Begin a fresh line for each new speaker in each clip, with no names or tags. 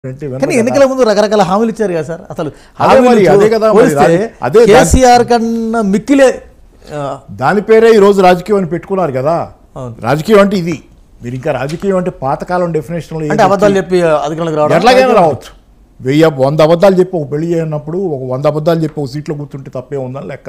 అంటే
కానీ ఎన్నికల ముందు రకరకాల హామీలు ఇచ్చారు కదా సార్ అసలు
అదే
హామీలు
మరి,
చూ-
అదే కదా మరి,
పోలిస్తే
అదే- అదే దాని-
కేసీఆర్ కన్నా మిక్కిలే ఆ,
దాని పేరే ఈ రోజు రాజకీయం అని పెట్టుకున్నారు కదా
అవును.
రాజకీయం అంటే ఇది మీరు ఇంకా రాజకీయం అంటే పాతకాలం డెఫినేషన్
అంటే అబద్ధాలు చెప్పి అధికారులకు రావడం
ఎట్లాగైనా రావచ్చు వెయ్యి వంద అబద్ధాలు చెప్పి ఒక పెళ్లి చేయనప్పుడు ఒక వంద అబద్ధాలు చెప్పి ఒక సీట్లో కూర్చుంటే తప్పే ఉందని లెక్క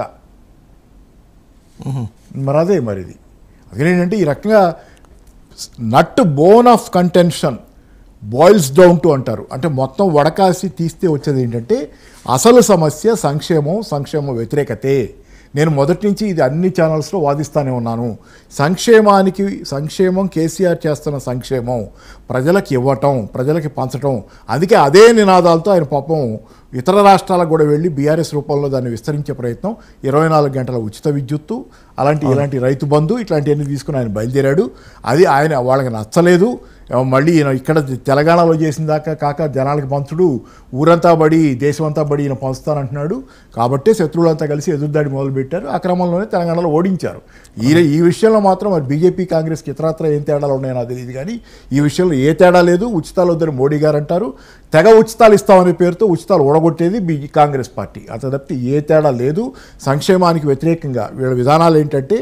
మరి అదే మరి ఇది అదేంటంటే ఈ రకంగా nut bone of contention boils down to అంటారు అంటే మొత్తం వడకాసి తీస్తే వచ్చేది ఏంటంటే అసలు సమస్య సంక్షేమం సంక్షేమ వ్యతిరేకతే నేను మొదటి నుంచి ఇది అన్ని ఛానల్స్లో వాదిస్తానే ఉన్నాను సంక్షేమానికి సంక్షేమం కేసీఆర్ చేస్తున్న సంక్షేమం ప్రజలకు ఇవ్వటం ప్రజలకి పంచటం అందుకే అదే నినాదాలతో ఆయన పాపం ఇతర రాష్ట్రాలకు కూడా వెళ్ళి బీఆర్ఎస్ రూపంలో దాన్ని విస్తరించే ప్రయత్నం ఇరవై నాలుగు గంటల ఉచిత విద్యుత్తు అలాంటి ఇలాంటి రైతు బంధు ఇట్లాంటివన్నీ తీసుకుని ఆయన బయలుదేరాడు అది ఆయన వాళ్ళకి నచ్చలేదు ఏమో మళ్ళీ ఈయన ఇక్కడ తెలంగాణలో చేసిన దాకా కాక జనాలకి పంచుడు ఊరంతా బడి దేశమంతా బడి ఈయన పంచుతానంటున్నాడు కాబట్టే శత్రువులంతా కలిసి ఎదురుదాడి మొదలుపెట్టారు ఆ క్రమంలోనే తెలంగాణలో ఓడించారు ఈ ఈ విషయంలో మాత్రం మరి బీజేపీ కాంగ్రెస్కి ఇతరత్ర ఏం తేడాలు ఉన్నాయో నాకు తెలియదు కానీ ఈ విషయంలో ఏ తేడా లేదు ఉచితాలు వద్దని మోడీ గారు అంటారు తెగ ఉచితాలు ఇస్తామనే పేరుతో ఉచితాలు ఓడగొట్టేది బీ కాంగ్రెస్ పార్టీ అంత తప్పితే ఏ తేడా లేదు సంక్షేమానికి వ్యతిరేకంగా వీళ్ళ విధానాలు ఏంటంటే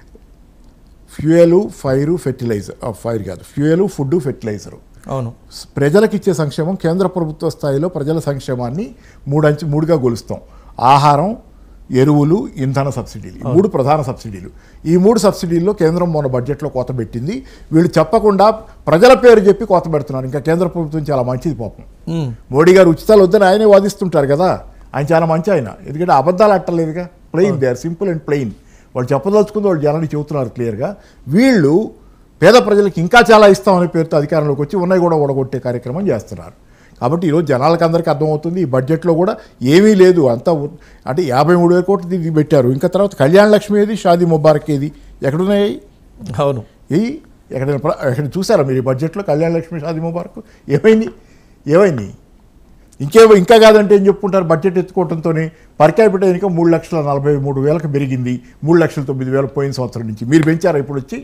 ఫ్యూయలు ఫైరు ఫెర్టిలైజర్ ఫైర్ కాదు ఫ్యూయలు ఫుడ్ ఫెర్టిలైజరు
అవును
ప్రజలకు ఇచ్చే సంక్షేమం కేంద్ర ప్రభుత్వ స్థాయిలో ప్రజల సంక్షేమాన్ని మూడంచి మూడుగా గొలుస్తాం ఆహారం ఎరువులు ఇంధన సబ్సిడీలు ఈ మూడు ప్రధాన సబ్సిడీలు ఈ మూడు సబ్సిడీల్లో కేంద్రం మొన్న బడ్జెట్లో కోత పెట్టింది వీళ్ళు చెప్పకుండా ప్రజల పేరు చెప్పి కోత పెడుతున్నారు ఇంకా కేంద్ర ప్రభుత్వం చాలా మంచిది పాపం
ఉమ్.
మోడీ గారు ఉచితాలు వద్దని ఆయనే వాదిస్తుంటారు కదా ఆయన చాలా మంచి ఆయన ఎందుకంటే అబద్ధాలు అట్టలేదుగా plain they are simple and plain వాళ్ళు చెప్పదలుచుకుంది వాళ్ళు జనాన్ని చెబుతున్నారు క్లియర్గా వీళ్ళు పేద ప్రజలకు ఇంకా చాలా ఇస్తామనే పేరుతో అధికారంలోకి వచ్చి ఉన్నాయి కూడా ఓడగొట్టే కార్యక్రమం చేస్తున్నారు కాబట్టి ఈరోజు జనాలకు అందరికీ అర్థమవుతుంది ఈ బడ్జెట్లో కూడా ఏమీ లేదు అంతా ఉ- అంటే యాభై మూడు వేల కోట్లు ఇది పెట్టారు ఇంకా తర్వాత కళ్యాణ లక్ష్మి ఏది షాదీ ముబారక్ ఏది ఎక్కడున్నాయి
అవును
ఏ ఎక్కడైనా ప్ర- ఎక్కడ చూసారా మీరు ఈ బడ్జెట్లో కళ్యాణ లక్ష్మి షాదీ ముబారక్ ఏమైంది ఏమైంది ఇంకేమో ఇంకా కాదంటే ఏం చెప్పుకుంటారు బడ్జెట్ ఎత్తుకోవడంతో పర్ క్యాపిటల్ ఇన్కమ్ మూడు లక్షల నలభై మూడు వేలకు పెరిగింది మూడు లక్షల తొమ్మిది వేల పోయిన సంవత్సరం నుంచి మీరు పెంచారా ఇప్పుడు వచ్చి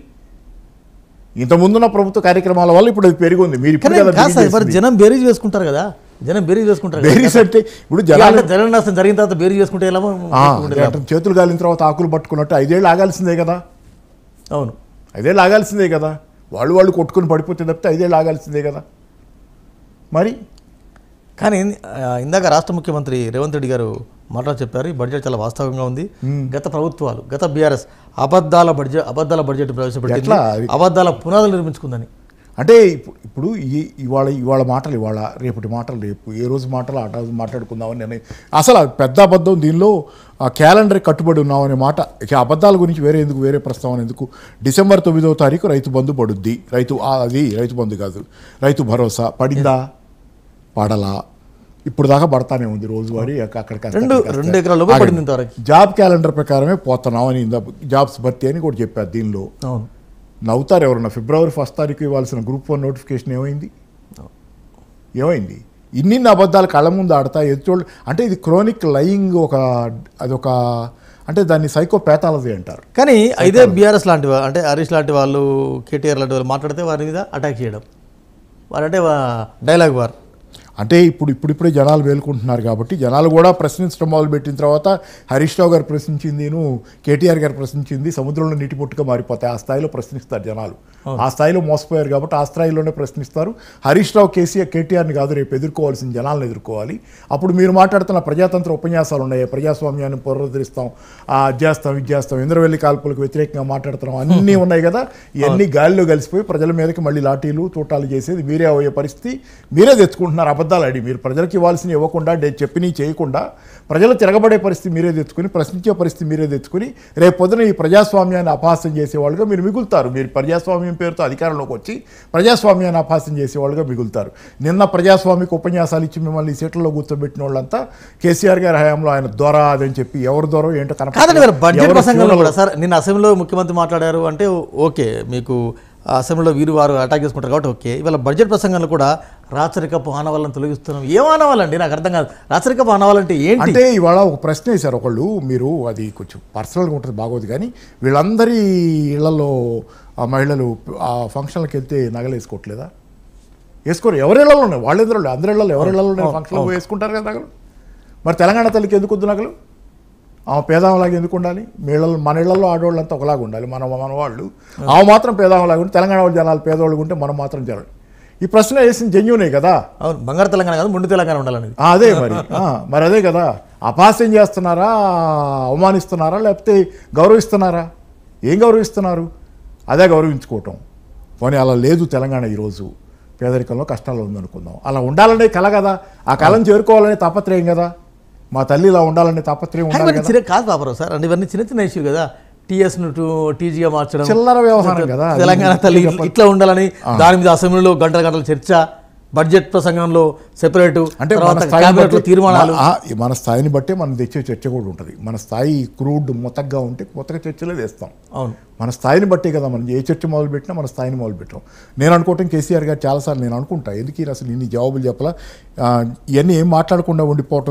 ఇంత ముందున్న ప్రభుత్వ కార్యక్రమాల వల్ల ఇప్పుడు అది పెరిగింది మీరు ఇప్పుడు
కానీ
కదా
కాదు సార్ మరి
బిగిన్
జనం బేరీజ్ వేసుకుంటారు కదా జనం బేరీజ్ వేసుకుంటారు కదా.
బేరీస్ అంటే ఇప్పుడు
ఇక
జనాలు
అంటే తెలంగాణ నష్టం జరిగిన తర్వాత బేరీజ్ వేసుకుంటే ఎలా
ఆ,
ఉండేది?
అంటే చేతులు గాలిన తర్వాత ఆకులు పట్టుకున్నట్టు ఐదేళ్ళు ఆగాల్సిందే కదా
అవును
ఐదేళ్ళు ఆగాల్సిందే కదా వాళ్ళు వాళ్ళు కొట్టుకుని పడిపోతే తప్పితే ఐదేళ్ళు ఆగాల్సిందే కదా మరి
కానీ ఆ, ఇందాక రాష్ట్ర ముఖ్యమంత్రి రేవంత్ రెడ్డి గారు మాటలు చెప్పారు ఈ బడ్జెట్ చాలా వాస్తవంగా ఉంది గత ప్రభుత్వాలు గత బీఆర్ఎస్ అబద్ధాల బడ్జెట్ అబద్ధాల బడ్జెట్ ప్రవేశపెట్టింది
ఎట్లా? అది-
అబద్ధాల పునాదులు నిర్మించుకుందని
అంటే ఇప్పుడు ఇప్పుడు ఈ ఇవాళ ఇవాళ మాటలు ఇవాళ రేపటి మాటలు రేపు ఏ రోజు మాటలు ఆ రోజు మాట్లాడుకుందామని నేను అసలు ఆ పెద్ద అబద్ధం దీనిలో ఆ క్యాలెండర్ కట్టుబడి ఉన్నామనే మాట ఇక అబద్ధాల గురించి వేరే ఎందుకు వేరే ప్రస్తావన ఎందుకు డిసెంబర్ తొమ్మిదవ తారీఖు రైతు బంధు పడుద్ది రైతు ఆ, అది రైతు బంధు కాదు రైతు భరోసా పడిందా పడలా ఇప్పుడు దాకా పడతానే ఉంది రోజువారీ అక్కడికి
రెండు రెండు ఎకరాల లోపే పడింది ఇంతవరకు
జాబ్ క్యాలెండర్ ప్రకారమే పోతున్నాం అని ఇందా జాబ్స్ భర్తీ అని కూడా చెప్పారు దీనిలో
అవును
నవ్వుతారు ఎవరన్నా ఫిబ్రవరి ఫస్ట్ తారీఖు ఇవ్వాల్సిన గ్రూప్ వన్ నోటిఫికేషన్ ఏమైంది ఏమైంది ఇన్ని అబద్ధాలు కళ్ళ ముందు ఆడతా ఎదుటోళ్ళు అంటే ఇది క్రోనిక్ లయింగ్ ఒక అదొక అంటే దాన్ని సైకోపేథాలజీ అంటారు
కానీ ఇదే బీఆర్ఎస్ లాంటి వా- అంటే హరీష్ లాంటి వాళ్ళు కేటీఆర్ లాంటి వాళ్ళు మాట్లాడితే వారి మీద అటాక్ చేయడం వారంటే డైలాగ్ వార్
అంటే ఇప్పుడు ఇప్పుడిప్పుడే జనాలు వేలుకుంటున్నారు కాబట్టి జనాలు కూడా ప్రశ్నించడం మొదలుపెట్టిన తర్వాత హరీష్ రావు గారు ప్రశ్నించిందిను కేటీఆర్ గారు ప్రశ్నించింది సముద్రంలో నీటి పొట్టుగా మారిపోతాయి ఆ స్థాయిలో ప్రశ్నిస్తారు జనాలు ఆ స్థాయిలో మోసపోయారు కాబట్టి ఆ స్థాయిలోనే ప్రశ్నిస్తారు హరీష్ రావు కేసీఆర్ కేటీఆర్ని కాదు రేపు ఎదుర్కోవాల్సిన జనాలను ఎదుర్కోవాలి అప్పుడు మీరు మాట్లాడుతున్న ప్రజాతంత్ర ఉపన్యాసాలు ఉన్నాయి ప్రజాస్వామ్యాన్ని పునరుద్ధరిస్తాం ఆ అది చేస్తాం ఇది చేస్తాం ఇంద్రవెల్లి కాల్పులకు వ్యతిరేకంగా మాట్లాడుతున్నాం అన్నీ ఉన్నాయి కదా ఇవన్నీ గాలిలో కలిసిపోయి ప్రజల మీదకి మళ్ళీ లాఠీలు తూటాలు చేసేది మీరే అయ్యే పరిస్థితి మీరే తెచ్చుకుంటున్నారు అబద్ధాలు అడి మీరు ప్రజలకు ఇవ్వాల్సిన ఇవ్వకుండా డే- చెప్పినవి చేయకుండా ప్రజలు తిరగబడే పరిస్థితి మీరే తెచ్చుకుని ప్రశ్నించే పరిస్థితి మీరే తెచ్చుకుని రేపు పొద్దున ఈ ప్రజాస్వామ్యాన్ని అపహాస్యం చేసేవాళ్ళుగా మీరు మిగులుతారు మీరు ప్రజాస్వామ్యం పేరుతో అధికారంలోకి వచ్చి ప్రజాస్వామ్యాన్ని అపహాస్యం చేసేవాళ్ళుగా మిగులుతారు నిన్న ప్రజాస్వామిక ఉపన్యాసాలు ఇచ్చి మిమ్మల్ని ఈ సీట్లలో కూర్చోబెట్టిన వాళ్ళంతా కేసీఆర్ గారి హయాంలో ఆయన దొర అదని చెప్పి ఎవరు దొర ఏంటో
కాదండి మరి బడ్జెట్
ఎవరు
ప్రసంగంలో
శివనలో-
కూడా సార్ నిన్న అసెంబ్లీలో ముఖ్యమంత్రి మాట్లాడారు అంటే ఓకే మీకు ఆ అసెంబ్లీలో వీరు వారు అటాక్ చేసుకుంటారు కాబట్టి ఓకే ఇవాళ బడ్జెట్ ప్రసంగంలో కూడా రాచరికపు ఆనవాళ్ళని తొలగిస్తున్నాం ఏం ఆనవాళ్ళండి నాకు అర్థం కాదు రాచరికపు ఆనవాళ్ళంటే ఏంటి
అంటే ఇవాళ ఒక ప్రశ్న వేశారు ఒకళ్ళు మీరు అది కొంచెం పర్సనల్గా ఉంటుంది బాగోదు కానీ వీళ్ళందరి ఇళ్లలో ఆ మహిళలు ఆ ఫంక్షన్లకు వెళ్తే నగలేసుకోవట్లేదా వేసుకోరు ఎవరిళ్ళలో ఉన్నాయి వాళ్ళ ఇద్దరు అందరి ఇళ్ళలో ఎవరి ఇళ్ళలో ఉన్నాయి ఫంక్షన్లో పోయి వేసుకుంటారు కదా నగలు మరి తెలంగాణ తల్లికి ఎందుకు వద్దు నగలు ఆమె పేదాంలాగా ఎందుకు ఉండాలి మీ ఇళ్ళలో మన ఇళ్లలో ఆడవాళ్ళంతా ఒకలాగా ఉండాలి మన మన వాళ్ళు ఆమె మాత్రం పేదాంలాగా ఉంటే తెలంగాణ వాళ్ళు జనాలు పేదవాళ్ళు ఉంటే మనం మాత్రం జనాలు ఈ ప్రశ్న వేసింది జెన్యునే కదా
అవును బంగారు తెలంగాణ కాదు ముందు తెలంగాణ ఉండాలనేది
ఆ, అదే మరి ఆ, మరి అదే కదా అపహాస్యం చేస్తున్నారా అవమానిస్తున్నారా లేకపోతే గౌరవిస్తున్నారా ఏం గౌరవిస్తున్నారు అదే గౌరవించుకోవటం పోనీ అలా లేదు తెలంగాణ ఈరోజు పేదరికంలో కష్టాలు ఉందనుకుందాం అలా ఉండాలనే కల కదా ఆ కళను చేరుకోవాలనే తాపత్రయం కదా మా తల్లి ఇలా ఉండాలనే తాపత్రయం ఉండాలి
ఇవన్నీ
కదా
చిన్న కాదు పాపరావు సార్ అంటే ఇవన్నీ చిన్న చిన్న ఇష్యూ కదా టీఎస్ ను టీజీగా మార్చడం
చిల్లర వ్యవహారం కదా అది
తెలంగాణ తల్లి ఇట్లా ఉండాలని దాని మీద అసెంబ్లీలో గంటల గంటల చర్చ బడ్జెట్ ప్రసంగంలో సెపరేట్
అంటే మన
తర్వాత
స్థాయిని
క్యాబినెట్
బట్టి
తీర్మానాలు
మన- ఆ, మన స్థాయిని బట్టే మనం తెచ్చే చర్చ కూడా ఉంటుంది మన స్థాయి క్రూడ్ మొత్తగా ఉంటే కొత్తగా చర్చలే తెస్తాం
అవును
మన స్థాయిని బట్టే కదా మనం ఏ చర్చ మొదలు పెట్టినా మన స్థాయిని మొదలు పెట్టాం నేను అనుకోవటం కేసీఆర్ గారు చాలాసార్లు నేను అనుకుంటా ఎందుకు ఈయన అసలు ఇన్ని జవాబులు చెప్పలా ఆ, ఇవన్నీ ఏం మాట్లాడకుండా ఉండిపోవటం